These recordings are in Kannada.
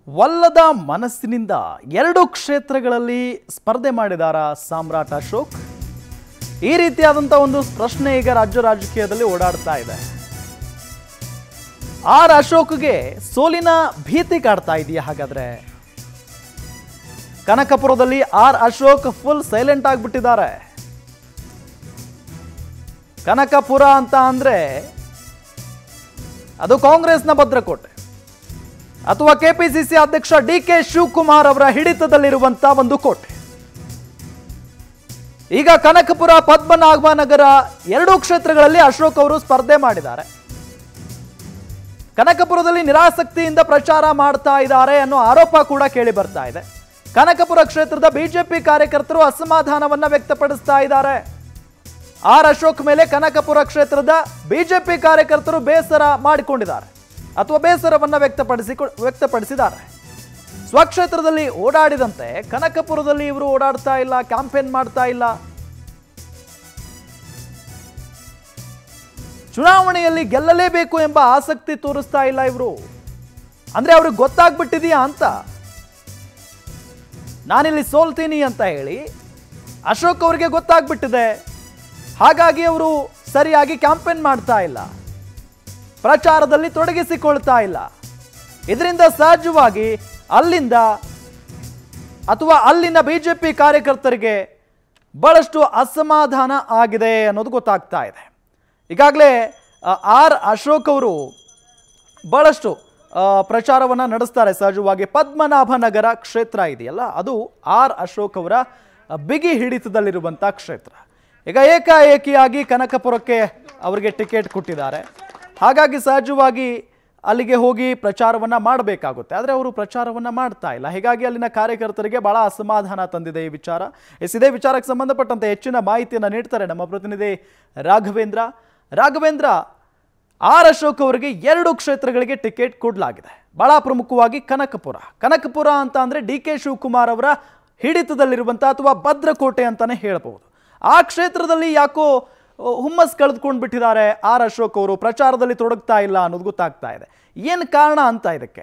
ವಲ್ಲದ ಮನಸ್ಸಿನಿಂದ ಎರಡು ಕ್ಷೇತ್ರಗಳಲ್ಲಿ ಸ್ಪರ್ಧೆ ಮಾಡಿದಾರ ಸಾಮ್ರಾಟ್ ಅಶೋಕ್ ಈ ರೀತಿಯಾದಂಥ ಒಂದು ಪ್ರಶ್ನೆ ಈಗ ರಾಜ್ಯ ರಾಜಕೀಯದಲ್ಲಿ ಓಡಾಡ್ತಾ ಇದೆ ಆರ್ ಅಶೋಕ್ಗೆ ಸೋಲಿನ ಭೀತಿ ಕಾಡ್ತಾ ಇದೆಯಾ ಹಾಗಾದ್ರೆ ಕನಕಪುರದಲ್ಲಿ ಆರ್ ಅಶೋಕ್ ಫುಲ್ ಸೈಲೆಂಟ್ ಆಗಿಬಿಟ್ಟಿದ್ದಾರೆ ಕನಕಪುರ ಅಂತ ಅಂದ್ರೆ ಅದು ಕಾಂಗ್ರೆಸ್ನ ಭದ್ರಕೋಟೆ ಅಥವಾ ಕೆಪಿಸಿಸಿ ಅಧ್ಯಕ್ಷ ಡಿ ಕೆ ಶಿವಕುಮಾರ್ ಅವರ ಹಿಡಿತದಲ್ಲಿರುವಂತಹ ಒಂದು ಕೋಟೆ ಈಗ ಕನಕಪುರ ಪದ್ಮನಾಭ ನಗರ ಎರಡೂ ಕ್ಷೇತ್ರಗಳಲ್ಲಿ ಅಶೋಕ್ ಅವರು ಸ್ಪರ್ಧೆ ಮಾಡಿದ್ದಾರೆ ಕನಕಪುರದಲ್ಲಿ ನಿರಾಸಕ್ತಿಯಿಂದ ಪ್ರಚಾರ ಮಾಡ್ತಾ ಇದ್ದಾರೆ ಅನ್ನೋ ಆರೋಪ ಕೂಡ ಕೇಳಿ ಬರ್ತಾ ಇದೆ ಕನಕಪುರ ಕ್ಷೇತ್ರದ ಬಿಜೆಪಿ ಕಾರ್ಯಕರ್ತರು ಅಸಮಾಧಾನವನ್ನ ವ್ಯಕ್ತಪಡಿಸ್ತಾ ಇದ್ದಾರೆ ಆರ್ ಅಶೋಕ್ ಮೇಲೆ ಕನಕಪುರ ಕ್ಷೇತ್ರದ ಬಿಜೆಪಿ ಕಾರ್ಯಕರ್ತರು ಬೇಸರ ಮಾಡಿಕೊಂಡಿದ್ದಾರೆ ಅಥವಾ ಬೇಸರವನ್ನ ವ್ಯಕ್ತಪಡಿಸಿ ವ್ಯಕ್ತಪಡಿಸಿದ್ದಾರೆ ಸ್ವಕ್ಷೇತ್ರದಲ್ಲಿ ಓಡಾಡಿದಂತೆ ಕನಕಪುರದಲ್ಲಿ ಇವರು ಓಡಾಡ್ತಾ ಇಲ್ಲ ಕ್ಯಾಂಪೇನ್ ಮಾಡ್ತಾ ಇಲ್ಲ ಚುನಾವಣೆಯಲ್ಲಿ ಗೆಲ್ಲಲೇಬೇಕು ಎಂಬ ಆಸಕ್ತಿ ತೋರಿಸ್ತಾ ಇಲ್ಲ ಇವರು ಅಂದ್ರೆ ಅವ್ರಿಗೆ ಗೊತ್ತಾಗ್ಬಿಟ್ಟಿದೆಯಾ ಅಂತ ನಾನಿಲ್ಲಿ ಸೋಲ್ತೀನಿ ಅಂತ ಹೇಳಿ ಅಶೋಕ್ ಅವರಿಗೆ ಗೊತ್ತಾಗ್ಬಿಟ್ಟಿದೆ ಹಾಗಾಗಿ ಅವರು ಸರಿಯಾಗಿ ಕ್ಯಾಂಪೇನ್ ಮಾಡ್ತಾ ಇಲ್ಲ ಪ್ರಚಾರದಲ್ಲಿ ತೊಡಗಿಸಿಕೊಳ್ತಾ ಇಲ್ಲ ಇದರಿಂದ ಸಹಜವಾಗಿ ಅಲ್ಲಿಂದ ಅಥವಾ ಅಲ್ಲಿನ ಬಿಜೆಪಿ ಕಾರ್ಯಕರ್ತರಿಗೆ ಬಹಳಷ್ಟು ಅಸಮಾಧಾನ ಆಗಿದೆ ಅನ್ನೋದು ಗೊತ್ತಾಗ್ತಾ ಇದೆ ಈಗಾಗಲೇ ಆರ್ ಅಶೋಕ್ ಅವರು ಬಹಳಷ್ಟು ಪ್ರಚಾರವನ್ನು ನಡೆಸ್ತಾರೆ ಸಹಜವಾಗಿ ಪದ್ಮನಾಭ ನಗರ ಕ್ಷೇತ್ರ ಇದೆಯಲ್ಲ ಅದು ಆರ್ ಅಶೋಕ್ ಅವರ ಆ, ಬಿಗಿ ಹಿಡಿತದಲ್ಲಿರುವಂಥ ಕ್ಷೇತ್ರ ಈಗ ಏಕಾಏಕಿಯಾಗಿ ಕನಕಪುರಕ್ಕೆ ಅವರಿಗೆ ಟಿಕೆಟ್ ಕೊಟ್ಟಿದ್ದಾರೆ ಹಾಗಾಗಿ ಸಹಜವಾಗಿ ಅಲ್ಲಿಗೆ ಹೋಗಿ ಪ್ರಚಾರವನ್ನ ಮಾಡಬೇಕಾಗುತ್ತೆ ಆದರೆ ಅವರು ಪ್ರಚಾರವನ್ನ ಮಾಡ್ತಾ ಇಲ್ಲ ಹೀಗಾಗಿ ಅಲ್ಲಿನ ಕಾರ್ಯಕರ್ತರಿಗೆ ಬಹಳ ಅಸಮಾಧಾನ ತಂದಿದೆ ಈ ವಿಚಾರ ಎಸ್ ಇದೇ ವಿಚಾರಕ್ಕೆ ಸಂಬಂಧಪಟ್ಟಂತೆ ಹೆಚ್ಚಿನ ಮಾಹಿತಿಯನ್ನು ನೀಡ್ತಾರೆ ನಮ್ಮ ಪ್ರತಿನಿಧಿ ರಾಘವೇಂದ್ರ ರಾಘವೇಂದ್ರ ಆರ್ ಅಶೋಕ್ ಅವರಿಗೆ ಎರಡು ಕ್ಷೇತ್ರಗಳಿಗೆ ಟಿಕೆಟ್ ಕೊಡಲಾಗಿದೆ ಬಹಳ ಪ್ರಮುಖವಾಗಿ ಕನಕಪುರ ಕನಕಪುರ ಅಂತ ಅಂದ್ರೆ ಡಿ ಕೆ ಶಿವಕುಮಾರ್ ಅವರ ಹಿಡಿತದಲ್ಲಿರುವಂಥ ಅಥವಾ ಭದ್ರಕೋಟೆ ಅಂತಾನೆ ಹೇಳಬಹುದು ಆ ಕ್ಷೇತ್ರದಲ್ಲಿ ಯಾಕೋ ಅಹ್, ಹುಮ್ಮಸ್ ಕಳೆದುಕೊಂಡು ಬಿಟ್ಟಿದ್ದಾರೆ ಆರ್ ಅಶೋಕ್ ಅವರು ಪ್ರಚಾರದಲ್ಲಿ ತೊಡಗ್ತಾ ಇಲ್ಲ ಅನ್ನೋದು ಗೊತ್ತಾಗ್ತಾ ಇದೆ ಏನು ಕಾರಣ ಅಂತ ಇದಕ್ಕೆ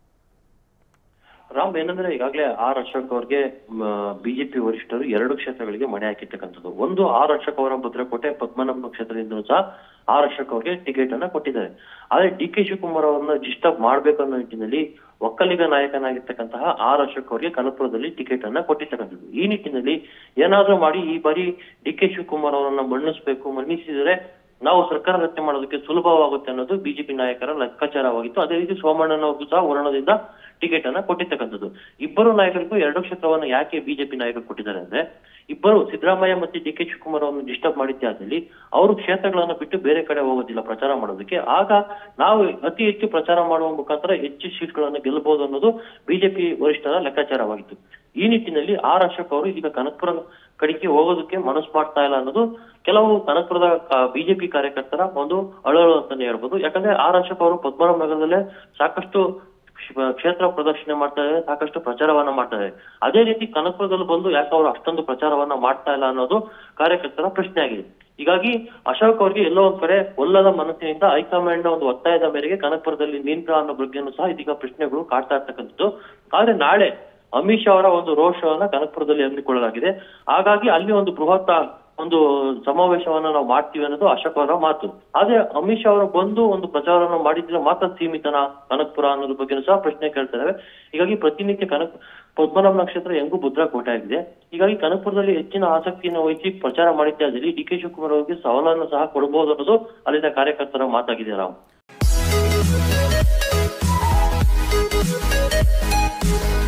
ರಾಮ್ ಏನಂದ್ರೆ ಈಗಾಗಲೇ ಆರ್ ಅಶೋಕ್ ಅವ್ರಿಗೆ ಬಿಜೆಪಿ ವರಿಷ್ಠರು ಎರಡು ಕ್ಷೇತ್ರಗಳಿಗೆ ಮಣೆ ಹಾಕಿರ್ತಕ್ಕಂಥದ್ದು ಒಂದು ಆರ್ ಅಶೋಕ್ ಅವರ ಭದ್ರಕೋಟೆ ಪದ್ಮನಾಭ ಕ್ಷೇತ್ರದಿಂದಲೂ ಸಹ ಆರ್ ಅಶೋಕ್ ಅವ್ರಿಗೆ ಟಿಕೆಟ್ ಅನ್ನ ಕೊಟ್ಟಿದ್ದಾರೆ ಆದ್ರೆ ಡಿ ಕೆ ಶಿವಕುಮಾರ್ ಅವರನ್ನ ಡಿಸ್ಟರ್ಬ್ ಮಾಡ್ಬೇಕು ಅನ್ನೋ ನಿಟ್ಟಿನಲ್ಲಿ ಒಕ್ಕಲಿಗ ನಾಯಕನಾಗಿರ್ತಕ್ಕಂತಹ ಆರ್ ಅಶೋಕ್ ಅವರಿಗೆ ಕನಕಪುರದಲ್ಲಿ ಟಿಕೆಟ್ ಅನ್ನ ಕೊಟ್ಟಿರ್ತಕ್ಕಂಥದ್ದು ಈ ನಿಟ್ಟಿನಲ್ಲಿ ಏನಾದ್ರೂ ಮಾಡಿ ಈ ಬಾರಿ ಡಿ ಕೆ ಶಿವಕುಮಾರ್ ಅವರನ್ನ ಮಣ್ಣಿಸಬೇಕು ಮನ್ನಿಸಿದರೆ ನಾವು ಸರ್ಕಾರ ರಚನೆ ಮಾಡೋದಕ್ಕೆ ಸುಲಭವಾಗುತ್ತೆ ಅನ್ನೋದು ಬಿಜೆಪಿ ನಾಯಕರ ಲೆಕ್ಕಾಚಾರವಾಗಿತ್ತು ಅದೇ ರೀತಿ ಸೋಮಣ್ಣನವ್ರಿಗೂ ಸಹ ವರ್ಣದಿಂದ ಟಿಕೆಟ್ ಅನ್ನ ಕೊಟ್ಟಿರ್ತಕ್ಕಂಥದ್ದು ಇಬ್ಬರು ನಾಯಕರಿಗೂ ಎರಡು ಕ್ಷೇತ್ರವನ್ನ ಯಾಕೆ ಬಿಜೆಪಿ ನಾಯಕರು ಕೊಟ್ಟಿದ್ದಾರೆ ಅಂದ್ರೆ ಇಬ್ಬರು ಸಿದ್ದರಾಮಯ್ಯ ಮತ್ತು ಡಿ ಕೆ ಶಿವಕುಮಾರ್ ಅವರನ್ನು ಡಿಸ್ಟರ್ಬ್ ಮಾಡಿದ್ದೆ ಆದಲ್ಲಿ ಅವರು ಕ್ಷೇತ್ರಗಳನ್ನ ಬಿಟ್ಟು ಬೇರೆ ಕಡೆ ಹೋಗೋದಿಲ್ಲ ಪ್ರಚಾರ ಮಾಡೋದಕ್ಕೆ ಆಗ ನಾವು ಅತಿ ಹೆಚ್ಚು ಪ್ರಚಾರ ಮಾಡುವ ಮುಖಾಂತರ ಹೆಚ್ಚು ಸೀಟ್ಗಳನ್ನು ಗೆಲ್ಲಬಹುದು ಅನ್ನೋದು ಬಿಜೆಪಿ ವರಿಷ್ಠರ ಲೆಕ್ಕಾಚಾರವಾಗಿತ್ತು ಈ ನಿಟ್ಟಿನಲ್ಲಿ ಆರ್ ಅಶೋಕ್ ಅವರು ಇದೀಗ ಕನಕಪುರ ಕಡೆಗೆ ಹೋಗೋದಕ್ಕೆ ಮನಸ್ಸು ಮಾಡ್ತಾ ಇಲ್ಲ ಅನ್ನೋದು ಕೆಲವು ಕನಕಪುರದ ಬಿಜೆಪಿ ಕಾರ್ಯಕರ್ತರ ಒಂದು ಅಳಲು ಅಂತಾನೆ ಹೇಳ್ಬೋದು ಯಾಕಂದ್ರೆ ಆರ್ ಅಶೋಕ್ ಅವರು ಪದ್ಮನಾಭ ನಗರದಲ್ಲೇ ಸಾಕಷ್ಟು ಕ್ಷ- ಕ್ಷೇತ್ರ ಪ್ರದರ್ಶನ ಮಾಡ್ತಾ ಇದ್ದಾರೆ ಸಾಕಷ್ಟು ಪ್ರಚಾರವನ್ನ ಮಾಡ್ತಾ ಇದ್ದಾರೆ ಅದೇ ರೀತಿ ಕನಕಪುರದಲ್ಲಿ ಬಂದು ಯಾಕೆ ಅವರು ಅಷ್ಟೊಂದು ಪ್ರಚಾರವನ್ನ ಮಾಡ್ತಾ ಇಲ್ಲ ಅನ್ನೋದು ಕಾರ್ಯಕರ್ತರ ಪ್ರಶ್ನೆ ಆಗಿದೆ ಹೀಗಾಗಿ ಅಶೋಕ್ ಅವರಿಗೆ ಎಲ್ಲೋ ಒಂದ್ ಕಡೆ ಒಲ್ಲದ ಮನಸ್ಸಿನಿಂದ ಹೈಕಮಾಂಡ್ ನ ಒಂದು ಒತ್ತಾಯದ ಮೇರೆಗೆ ಕನಕಪುರದಲ್ಲಿ ನಿಂತ್ರ ಅನ್ನೋ ಬಗ್ಗೆನೂ ಸಹ ಇದೀಗ ಪ್ರಶ್ನೆಗಳು ಕಾಡ್ತಾ ಇರ್ತಕ್ಕಂಥದ್ದು ಆದ್ರೆ ನಾಳೆ ಅಮಿತ್ ಶಾ ಅವರ ಒಂದು ರೋಡ್ ಶೋ ಅನ್ನ ಕನಕಪುರದಲ್ಲಿ ಹಮ್ಮಿಕೊಳ್ಳಲಾಗಿದೆ ಹಾಗಾಗಿ ಅಲ್ಲಿ ಒಂದು ಬೃಹತ್ ಒಂದು ಸಮಾವೇಶವನ್ನ ನಾವು ಮಾಡ್ತೀವಿ ಅನ್ನೋದು ಅಶೋಕ್ ಅವರ ಮಾತು ಆದ್ರೆ ಅಮಿತ್ ಶಾ ಅವರು ಬಂದು ಒಂದು ಪ್ರಚಾರವನ್ನು ಮಾಡಿದ್ರೆ ಮಾತ್ರ ಸೀಮಿತನ ಕನಕಪುರ ಅನ್ನೋದ್ರ ಬಗ್ಗೆನೂ ಸಹ ಪ್ರಶ್ನೆ ಕೇಳ್ತಾ ಇದಾವೆ ಹೀಗಾಗಿ ಪ್ರತಿನಿತ್ಯ ಕನಕ ಪದ್ಮನಾಭ ನಕ್ಷತ್ರ ಹೆಂಗೂ ಭದ್ರಾ ಕೋಟೆ ಆಗಿದೆ ಹೀಗಾಗಿ ಕನಕಪುರದಲ್ಲಿ ಹೆಚ್ಚಿನ ಆಸಕ್ತಿಯನ್ನು ವಹಿಸಿ ಪ್ರಚಾರ ಮಾಡಿದ್ದೇ ಆದಲ್ಲಿ ಡಿ ಕೆ ಶಿವಕುಮಾರ್ ಅವರಿಗೆ ಸವಾಲನ್ನು ಸಹ ಕೊಡಬಹುದು ಅನ್ನೋದು ಅಲ್ಲಿನ ಕಾರ್ಯಕರ್ತರ ಮಾತಾಗಿದೆ ರಾಮ್